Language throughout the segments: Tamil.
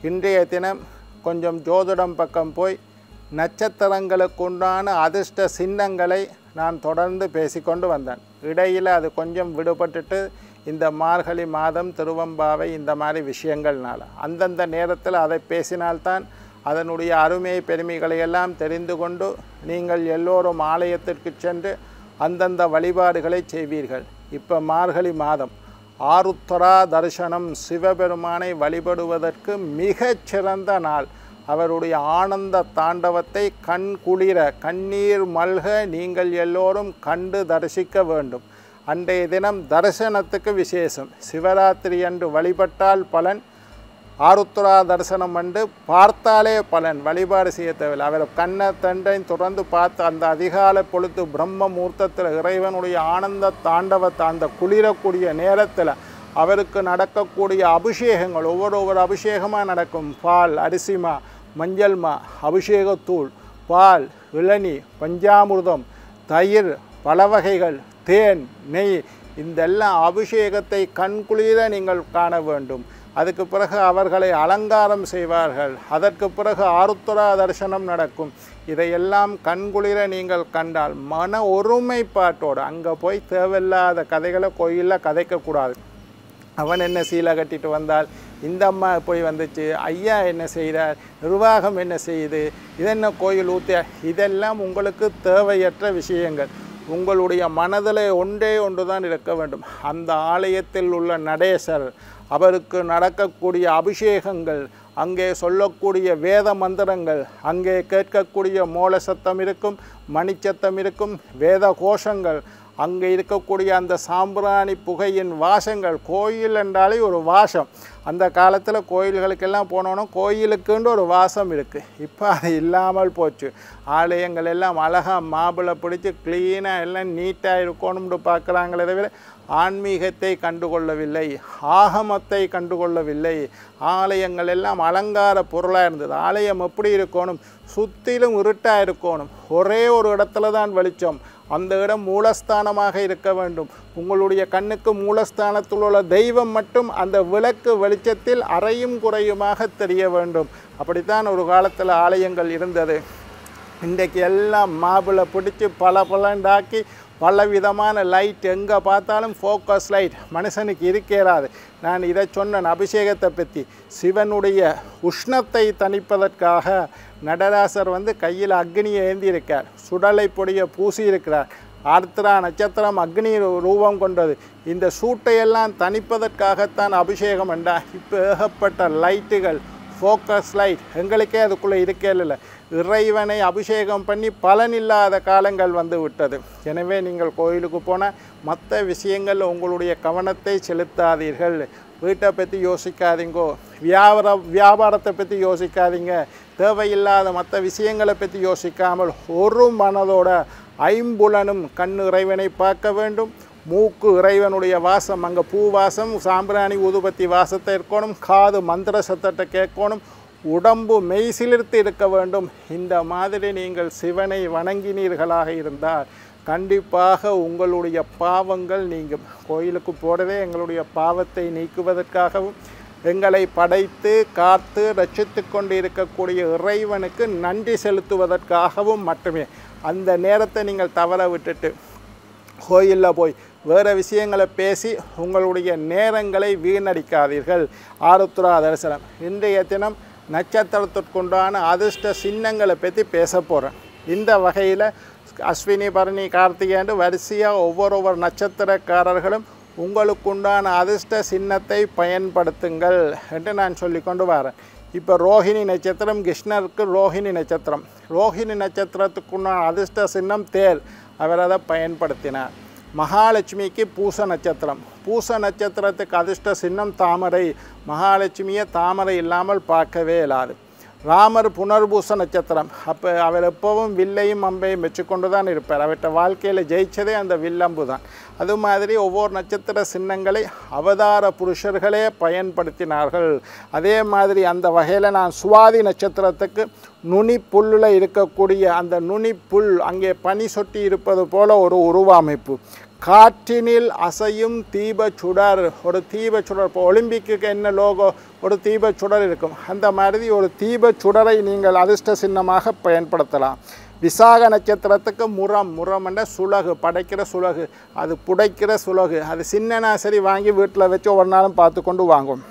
இன்றைய தினம் கொஞ்சம் ஜோதிடம் பக்கம் போய் நட்சத்திரங்களுக்கு உண்டான அதிர்ஷ்ட சின்னங்களை நான் தொடர்ந்து பேசிக்கொண்டு வந்தேன் இடையில் அது கொஞ்சம் விடுபட்டுட்டு இந்த மார்கழி மாதம் திருவம்பாவை இந்த மாதிரி விஷயங்கள்னால அந்தந்த நேரத்தில் அதை பேசினால்தான் அதனுடைய அருமை பெருமைகளை எல்லாம் தெரிந்து கொண்டு நீங்கள் எல்லோரும் ஆலயத்திற்கு சென்று அந்தந்த வழிபாடுகளை செய்வீர்கள் இப்போ மார்கழி மாதம் ஆருத்ரா தரிசனம் சிவபெருமானை வழிபடுவதற்கு மிகச் சிறந்த நாள் அவருடைய ஆனந்த தாண்டவத்தை கண் குளிர கண்ணீர் மல்க நீங்கள் எல்லோரும் கண்டு தரிசிக்க வேண்டும் அன்றைய தினம் தரிசனத்துக்கு விசேஷம் சிவராத்திரி அன்று வழிபட்டால் பலன் ஆருத்ரா தரிசனம் வந்து பார்த்தாலே பலன் வழிபாடு செய்ய தேவையில்லை அவர் கண்ணை தண்டை தொடர்ந்து பார்த்து அந்த அதிகாலை பொழுது பிரம்ம முகூர்த்தத்தில் இறைவனுடைய ஆனந்த தாண்டவத்தை அந்த குளிரக்கூடிய நேரத்தில் அவருக்கு நடக்கக்கூடிய அபிஷேகங்கள் ஒவ்வொரு ஒவ்வொரு அபிஷேகமாக நடக்கும் பால் அரிசிமா மஞ்சள்மா அபிஷேகத்தூள் பால் இளநீ பஞ்சாமிர்தம் தயிர் பல வகைகள் தேன் நெய் இதெல்லாம் அபிஷேகத்தை கண்குளிர நீங்கள் காண வேண்டும் அதுக்கு பிறகு அவர்களை அலங்காரம் செய்வார்கள் அதற்கு பிறகு ஆருத்ரா தரிசனம் நடக்கும் இதையெல்லாம் கண்குளிர நீங்கள் கண்டால் மன ஒருமைப்பாட்டோடு அங்கே போய் தேவையில்லாத கதைகளை கோயிலில் கதைக்கக்கூடாது அவன் என்ன சீலை கட்டிட்டு வந்தால் இந்த அம்மா போய் வந்துச்சு ஐயா என்ன செய்கிறார் நிர்வாகம் என்ன செய்யுது இதென்ன கோயில் ஊத்த இதெல்லாம் உங்களுக்கு தேவையற்ற விஷயங்கள் உங்களுடைய மனதில் ஒன்றே ஒன்று தான் இருக்க வேண்டும் அந்த ஆலயத்தில் உள்ள நடேசர் அவருக்கு நடக்கக்கூடிய அபிஷேகங்கள் அங்கே சொல்லக்கூடிய வேத மந்திரங்கள் அங்கே கேட்கக்கூடிய மோள சத்தம் இருக்கும் மணிச்சத்தம் இருக்கும் வேத கோஷங்கள் அங்கே இருக்கக்கூடிய அந்த சாம்பிராணி புகையின் வாசங்கள் கோயில் என்றாலே ஒரு வாசம் அந்த காலத்தில் கோயில்களுக்கெல்லாம் போனோன்னா கோயிலுக்குன்னு ஒரு வாசம் இருக்குது இப்போ அது இல்லாமல் போச்சு ஆலயங்கள் எல்லாம் அழகாக மாப்பிளை பிடிச்சி க்ளீனாக எல்லாம் நீட்டாக இருக்கணும்னு பார்க்குறாங்களே தவிர ஆன்மீகத்தை கண்டுகொள்ளவில்லை ஆகமத்தை கண்டுகொள்ளவில்லை ஆலயங்கள் எல்லாம் அலங்கார பொருளாக இருந்தது ஆலயம் எப்படி இருக்கணும் சுற்றிலும் இருட்டாக இருக்கணும் ஒரே ஒரு இடத்துல தான் வெளிச்சம் அந்த இடம் மூலஸ்தானமாக இருக்க வேண்டும் உங்களுடைய கண்ணுக்கு மூலஸ்தானத்தில் உள்ள தெய்வம் மட்டும் அந்த விளக்கு வெளிச்சத்தில் அறையும் குறையுமாக தெரிய வேண்டும் அப்படித்தான் ஒரு காலத்தில் ஆலயங்கள் இருந்தது இன்றைக்கு எல்லாம் மாபிளை பிடிச்சி பல பலண்டாக்கி பல விதமான லைட் எங்கே பார்த்தாலும் ஃபோக்கஸ் லைட் மனுஷனுக்கு இருக்கேறாது நான் இதை சொன்னேன் அபிஷேகத்தை பற்றி சிவனுடைய உஷ்ணத்தை தணிப்பதற்காக நடராசர் வந்து கையில் அக்னியை ஏந்தி இருக்கார் சுடலை பொடியை பூசி இருக்கிறார் ஆர்த்திரா நட்சத்திரம் அக்னி ரூபம் கொண்டது இந்த சூட்டையெல்லாம் தணிப்பதற்காகத்தான் அபிஷேகம் என்றா இப்போ ஏகப்பட்ட லைட்டுகள் ஃபோக்கஸ் லைட் எங்களுக்கே அதுக்குள்ளே இருக்கே இல்லை இறைவனை அபிஷேகம் பண்ணி பலனில்லாத காலங்கள் வந்து விட்டது எனவே நீங்கள் கோயிலுக்கு போனால் மற்ற விஷயங்கள் உங்களுடைய கவனத்தை செலுத்தாதீர்கள் வீட்டை பற்றி யோசிக்காதீங்கோ வியாபார வியாபாரத்தை பற்றி யோசிக்காதீங்க தேவையில்லாத மற்ற விஷயங்களை பற்றி யோசிக்காமல் ஒரு மனதோட ஐம்புலனும் கண் இறைவனை பார்க்க வேண்டும் மூக்கு இறைவனுடைய வாசம் அங்கே பூ வாசம் சாம்பிராணி ஊதுபத்தி வாசத்தை இருக்கணும் காது மந்திர சத்தத்தை கேட்கணும் உடம்பு மெய்சிலிர்த்து இருக்க வேண்டும் இந்த மாதிரி நீங்கள் சிவனை வணங்கினீர்களாக இருந்தால் கண்டிப்பாக உங்களுடைய பாவங்கள் நீங்கும் கோயிலுக்கு போகிறதே எங்களுடைய பாவத்தை நீக்குவதற்காகவும் எங்களை படைத்து காத்து ரட்சித்து கொண்டு இருக்கக்கூடிய இறைவனுக்கு நன்றி செலுத்துவதற்காகவும் மட்டுமே அந்த நேரத்தை நீங்கள் தவற விட்டுட்டு கோயிலில் போய் வேறு விஷயங்களை பேசி உங்களுடைய நேரங்களை வீணடிக்காதீர்கள் ஆருத்ரா தரிசனம் இன்றைய தினம் நட்சத்திரத்திற்குண்டான அதிர்ஷ்ட சின்னங்களை பற்றி பேச போகிறேன் இந்த வகையில் அஸ்வினி பரணி கார்த்திகேண்டு வரிசையாக ஒவ்வொரு ஒவ்வொரு நட்சத்திரக்காரர்களும் உங்களுக்குண்டான அதிர்ஷ்ட சின்னத்தை பயன்படுத்துங்கள் என்று நான் சொல்லிக்கொண்டு வரேன் இப்போ ரோஹிணி நட்சத்திரம் கிருஷ்ணருக்கு ரோஹிணி நட்சத்திரம் ரோஹிணி நட்சத்திரத்துக்குண்டான அதிர்ஷ்ட சின்னம் தேர் அவர் அதை பயன்படுத்தினார் மகாலட்சுமிக்கு பூச நட்சத்திரம் பூச நட்சத்திரத்துக்கு அதிர்ஷ்ட சின்னம் தாமரை மகாலட்சுமியை தாமரை இல்லாமல் பார்க்கவே இயலாது ராமர் புனர்பூச நட்சத்திரம் அப்போ அவர் எப்பவும் வில்லையும் அம்பையும் வச்சுக்கொண்டு தான் இருப்பார் அவர்கிட்ட வாழ்க்கையில் ஜெயிச்சதே அந்த வில்லம்பு தான் அது மாதிரி ஒவ்வொரு நட்சத்திர சின்னங்களை அவதார புருஷர்களே பயன்படுத்தினார்கள் அதே மாதிரி அந்த வகையில் நான் சுவாதி நட்சத்திரத்துக்கு நுனி புல்லில் இருக்கக்கூடிய அந்த நுனி புல் அங்கே பனி சொட்டி இருப்பது போல ஒரு உருவமைப்பு காற்றினில் அசையும் தீப சுடர் ஒரு தீப சுடர் இப்போ ஒலிம்பிக்கு என்ன லோகோ ஒரு தீப சுடர் இருக்கும் அந்த மாதிரி ஒரு தீப சுடரை நீங்கள் அதிர்ஷ்ட சின்னமாக பயன்படுத்தலாம் விசாக நட்சத்திரத்துக்கு முரம் முரம் என்ற சுலகு படைக்கிற சுலகு அது புடைக்கிற சுலகு அது சின்னனா சரி வாங்கி வீட்டில் வச்சு ஒரு நாளும் பார்த்து கொண்டு வாங்கும்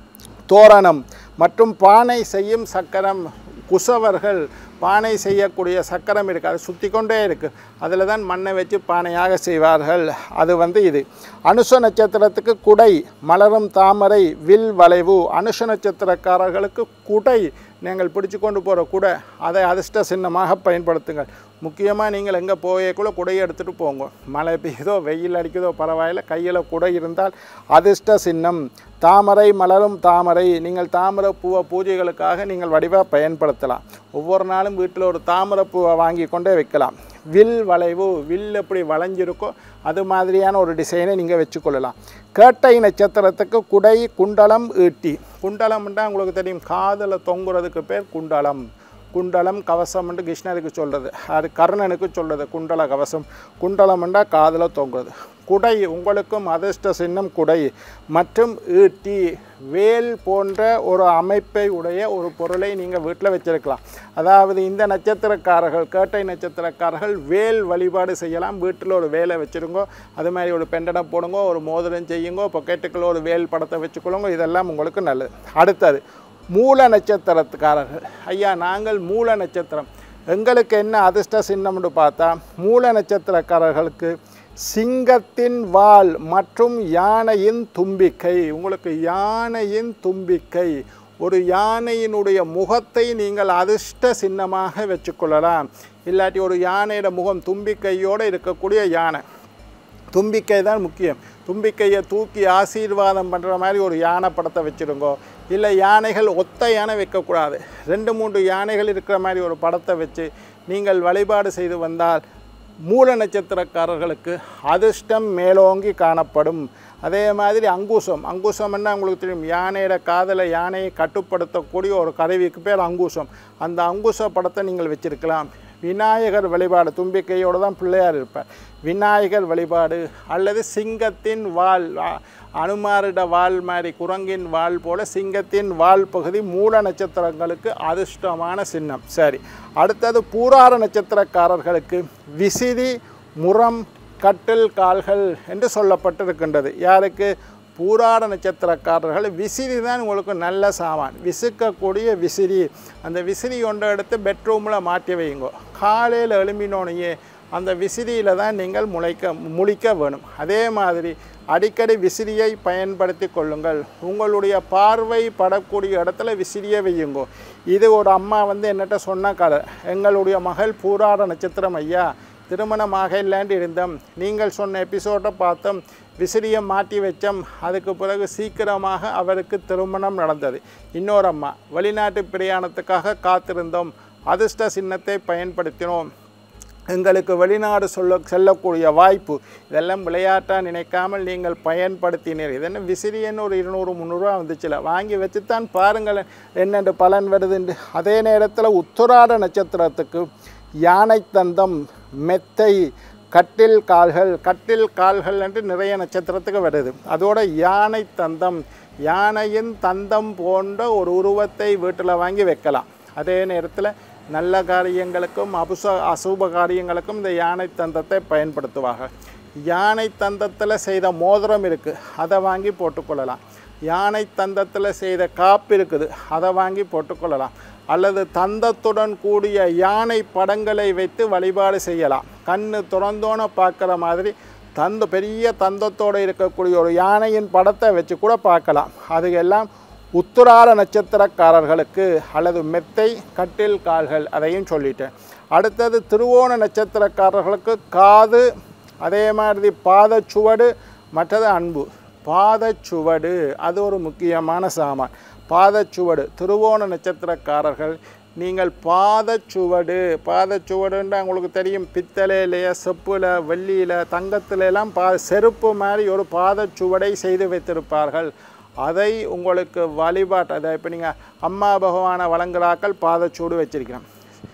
தோரணம் மற்றும் பானை செய்யும் சக்கரம் குசவர்கள் பானை செய்யக்கூடிய சக்கரம் இருக்குது அது சுற்றி கொண்டே இருக்குது அதில் தான் மண்ணை வச்சு பானையாக செய்வார்கள் அது வந்து இது அனுஷ நட்சத்திரத்துக்கு குடை மலரும் தாமரை வில் வளைவு அனுஷ நட்சத்திரக்காரர்களுக்கு குடை நீங்கள் பிடிச்சு கொண்டு போகிற குடை அதை அதிர்ஷ்ட சின்னமாக பயன்படுத்துங்கள் முக்கியமாக நீங்கள் எங்கே போயக்குள்ள குடையை எடுத்துகிட்டு போங்க மழை பெய்யுதோ வெயில் அடிக்குதோ பரவாயில்ல கையில் குடை இருந்தால் அதிர்ஷ்ட சின்னம் தாமரை மலரும் தாமரை நீங்கள் தாமரை பூவை பூஜைகளுக்காக நீங்கள் வடிவாக பயன்படுத்தலாம் ஒவ்வொரு நாளும் வீட்டில் ஒரு தாமரை பூவை வாங்கி கொண்டே வைக்கலாம் வில் வளைவு வில் எப்படி வளைஞ்சிருக்கோ அது மாதிரியான ஒரு டிசைனை நீங்கள் வச்சுக்கொள்ளலாம் கேட்டை நட்சத்திரத்துக்கு குடை குண்டலம் ஈட்டி குண்டலம்ன்றா உங்களுக்கு தெரியும் காதில் தொங்குறதுக்கு பேர் குண்டலம் குண்டலம் கவசம் என்று கிருஷ்ணருக்கு சொல்கிறது அது கர்ணனுக்கு சொல்கிறது குண்டல கவசம் குண்டலம்ன்றா காதில் தொங்குறது குடை உங்களுக்கும் அதிர்ஷ்ட சின்னம் குடை மற்றும் ஈட்டி வேல் போன்ற ஒரு அமைப்பை உடைய ஒரு பொருளை நீங்கள் வீட்டில் வச்சிருக்கலாம் அதாவது இந்த நட்சத்திரக்காரர்கள் கேட்டை நட்சத்திரக்காரர்கள் வேல் வழிபாடு செய்யலாம் வீட்டில் ஒரு வேலை வச்சுருங்கோ அது மாதிரி ஒரு பெண்டனம் போடுங்க ஒரு மோதிரம் செய்யுங்க பொக்கெட்டுக்குள்ள ஒரு வேல் படத்தை வச்சுக்கொள்ளுங்க இதெல்லாம் உங்களுக்கு நல்லது அடுத்தது மூல நட்சத்திரத்துக்காரர்கள் ஐயா நாங்கள் மூல நட்சத்திரம் எங்களுக்கு என்ன அதிர்ஷ்ட சின்னம்னு பார்த்தா மூல நட்சத்திரக்காரர்களுக்கு சிங்கத்தின் வால் மற்றும் யானையின் தும்பிக்கை உங்களுக்கு யானையின் தும்பிக்கை ஒரு யானையினுடைய முகத்தை நீங்கள் அதிர்ஷ்ட சின்னமாக வச்சுக்கொள்ளலாம் இல்லாட்டி ஒரு யானையோட முகம் தும்பிக்கையோடு இருக்கக்கூடிய யானை தும்பிக்கை தான் முக்கியம் தும்பிக்கையை தூக்கி ஆசீர்வாதம் பண்ணுற மாதிரி ஒரு யானை படத்தை வச்சுருங்கோ இல்லை யானைகள் ஒத்த யானை வைக்கக்கூடாது ரெண்டு மூன்று யானைகள் இருக்கிற மாதிரி ஒரு படத்தை வச்சு நீங்கள் வழிபாடு செய்து வந்தால் மூல நட்சத்திரக்காரர்களுக்கு அதிர்ஷ்டம் மேலோங்கி காணப்படும் அதே மாதிரி அங்குசம் அங்குசம்னா உங்களுக்கு தெரியும் யானையோட காதலை யானையை கட்டுப்படுத்தக்கூடிய ஒரு கருவிக்கு பேர் அங்குசம் அந்த அங்குச படத்தை நீங்கள் வச்சிருக்கலாம் விநாயகர் வழிபாடு தும்பிக்கையோடு தான் பிள்ளையார் இருப்பார் விநாயகர் வழிபாடு அல்லது சிங்கத்தின் வால் அ- அனுமாரிட வால் மாதிரி குரங்கின் வால் போல சிங்கத்தின் வால் பகுதி மூல நட்சத்திரங்களுக்கு அதிர்ஷ்டமான சின்னம் சரி அடுத்தது பூரார நட்சத்திரக்காரர்களுக்கு விசிறி முரம் கட்டில் கால்கள் என்று சொல்லப்பட்டிருக்கின்றது யாருக்கு பூராட நட்சத்திரக்காரர்கள் விசிறி தான் உங்களுக்கு நல்ல சாமான் விசுக்கக்கூடிய விசிறி அந்த விசிறி ஒன்றை எடுத்து பெட்ரூமில் மாட்டி வைங்க காலையில் எழும்பினோனையே அந்த விசிறியில் தான் நீங்கள் முளைக்க முழிக்க வேணும் அதே மாதிரி அடிக்கடி விசிறியை பயன்படுத்தி கொள்ளுங்கள் உங்களுடைய பார்வை படக்கூடிய இடத்துல விசிறியை வையுங்கோ இது ஒரு அம்மா வந்து என்னட்ட சொன்ன கதை எங்களுடைய மகள் பூராட நட்சத்திரம் ஐயா திருமணமாக இல்லாண்டு இருந்தோம் நீங்கள் சொன்ன எபிசோட்டை பார்த்தோம் விசிறியை மாட்டி வச்சோம் அதுக்கு பிறகு சீக்கிரமாக அவருக்கு திருமணம் நடந்தது இன்னொரு அம்மா வெளிநாட்டு பிரயாணத்துக்காக காத்திருந்தோம் அதிர்ஷ்ட சின்னத்தை பயன்படுத்தினோம் எங்களுக்கு வெளிநாடு சொல்ல செல்லக்கூடிய வாய்ப்பு இதெல்லாம் விளையாட்டாக நினைக்காமல் நீங்கள் பயன்படுத்தினீர் இதென்ன விசிறியன்னு ஒரு இருநூறு முந்நூறுரூவா வந்துச்சுல வாங்கி வச்சுத்தான் பாருங்கள் என்னென்று பலன் வருதுண்டு அதே நேரத்தில் உத்தராட நட்சத்திரத்துக்கு யானை தந்தம் மெத்தை கட்டில் கால்கள் கட்டில் கால்கள் என்று நிறைய நட்சத்திரத்துக்கு வருது அதோட யானை தந்தம் யானையின் தந்தம் போன்ற ஒரு உருவத்தை வீட்டில் வாங்கி வைக்கலாம் அதே நேரத்தில் நல்ல காரியங்களுக்கும் அபுச அசுப காரியங்களுக்கும் இந்த யானை தந்தத்தை பயன்படுத்துவார்கள் யானை தந்தத்தில் செய்த மோதிரம் இருக்குது அதை வாங்கி போட்டுக்கொள்ளலாம் யானை தந்தத்தில் செய்த காப்பு இருக்குது அதை வாங்கி போட்டுக்கொள்ளலாம் அல்லது தந்தத்துடன் கூடிய யானை படங்களை வைத்து வழிபாடு செய்யலாம் கண்ணு திறந்தோன்னு பார்க்குற மாதிரி தந்த பெரிய தந்தத்தோடு இருக்கக்கூடிய ஒரு யானையின் படத்தை வச்சு கூட பார்க்கலாம் அது எல்லாம் உத்துரார நட்சத்திரக்காரர்களுக்கு அல்லது மெத்தை கட்டில் கால்கள் அதையும் சொல்லிட்டேன் அடுத்தது திருவோண நட்சத்திரக்காரர்களுக்கு காது அதே மாதிரி பாதச்சுவடு மற்றது அன்பு பாதச்சுவடு அது ஒரு முக்கியமான சாமான் பாதச்சுவடு திருவோண நட்சத்திரக்காரர்கள் நீங்கள் பாதச்சுவடு பாதச்சுவடுன்றா உங்களுக்கு தெரியும் பித்தளையிலைய செப்புல வெள்ளியில் தங்கத்துல எல்லாம் பா செருப்பு மாதிரி ஒரு பாதச்சுவடை செய்து வைத்திருப்பார்கள் அதை உங்களுக்கு வழிபாட்டு அதை இப்போ நீங்கள் அம்மா பகவானை வழங்குறாக்கள் பாதச்சூடு வச்சிருக்கிறோம்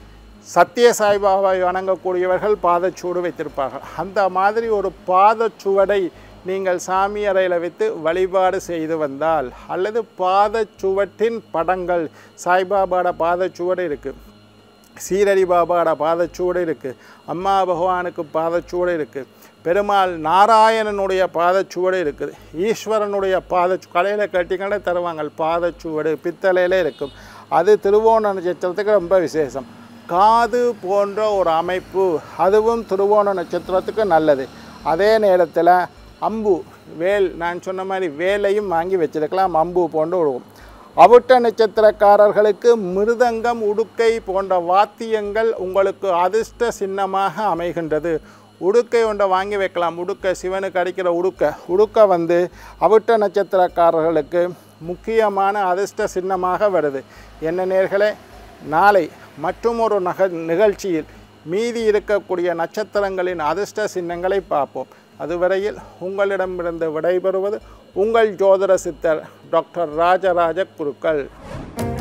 சத்திய சாய்பாபாவை வணங்கக்கூடியவர்கள் பாதச்சூடு வைத்திருப்பார்கள் அந்த மாதிரி ஒரு பாதச்சுவடை நீங்கள் சாமி அறையில் வைத்து வழிபாடு செய்து வந்தால் அல்லது பாதச்சுவட்டின் படங்கள் சாய்பாபாவோட பாதச்சுவடு இருக்குது சீரடி பாபாவோட பாதச்சுவடு இருக்குது அம்மா பகவானுக்கு பாதச்சுவடு இருக்குது பெருமாள் நாராயணனுடைய பாதச்சுவடு இருக்குது ஈஸ்வரனுடைய பாதச்சு கடையில் கட்டிக்கண்டே தருவாங்க பாதச்சுவடு பித்தளையிலே இருக்கும் அது திருவோண நட்சத்திரத்துக்கு ரொம்ப விசேஷம் காது போன்ற ஒரு அமைப்பு அதுவும் திருவோண நட்சத்திரத்துக்கு நல்லது அதே நேரத்தில் அம்பு வேல் நான் சொன்ன மாதிரி வேலையும் வாங்கி வச்சிருக்கலாம் அம்பு போன்று விடுவோம் அவிட்ட நட்சத்திரக்காரர்களுக்கு மிருதங்கம் உடுக்கை போன்ற வாத்தியங்கள் உங்களுக்கு அதிர்ஷ்ட சின்னமாக அமைகின்றது உடுக்கை ஒன்றை வாங்கி வைக்கலாம் உடுக்கை சிவனுக்கு அடிக்கிற உடுக்கை உடுக்கை வந்து அவிட்ட நட்சத்திரக்காரர்களுக்கு முக்கியமான அதிர்ஷ்ட சின்னமாக வருது என்ன நேர்களே நாளை மற்றும் ஒரு நக நிகழ்ச்சியில் மீதி இருக்கக்கூடிய நட்சத்திரங்களின் அதிர்ஷ்ட சின்னங்களை பார்ப்போம் அதுவரையில் உங்களிடமிருந்து விடைபெறுவது உங்கள் ஜோதிட சித்தர் டாக்டர் ராஜராஜ குருக்கள்